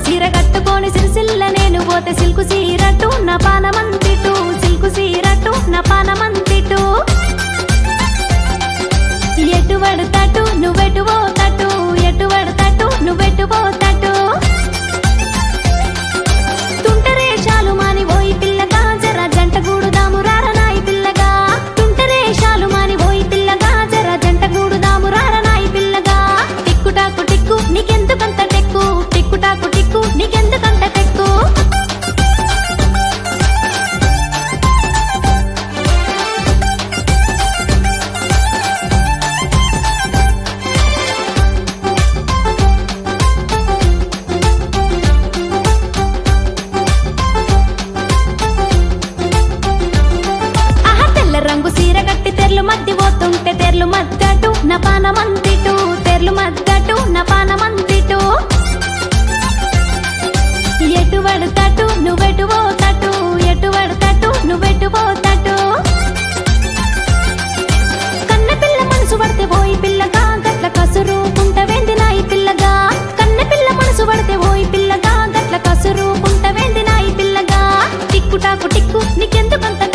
సీర కట్టుకొని సిరిసిల్ల నేను పోతే సిల్కు సీరట్టు నా పానమంతిటు సిల్కు సీరట్టు నా పానమంతిటు ఎటు పడతాటు నువ్వెటు పోతాటు ఎటు పడతాటు నువ్వెటు పోతాటు తుంటరే చాలు మాని పోయి పిల్లగా జర జంట గూడుదాము రారనాయి పిల్లగా తుంటరే చాలు మాని పోయి పిల్లగా జర జంట గూడుదాము రారనాయి పిల్లగా టిక్కుటాకు టిక్కు నీకెందుకంత టెక్కు టిక్కుటాకు టిక్కు నీకెందుకంత టెక్కు ఆహా తెల్ల రంగు సీర కట్టి తెర్లు మధ్య పోతుంటే తెర్లు మద్దటు నా పానమంతిటు తెర్లు మద్దటు నా పానమంతిటు ఎటు పడతాటు నువ్వెటు పోతాటు ఎటు పడతాటు నువ్వెటు పోతాటు కన్న పిల్ల మనసు పడితే పోయి పిల్లగా గట్ల కసురు కుంటవేంది నాయి పిల్లగా కన్న పిల్ల మనసు పడితే పోయి పిల్లగా గట్ల కసురు కుంటవేంది నాయి పిల్లగా టిక్కుటాకు టిక్కు నీకెందుకంత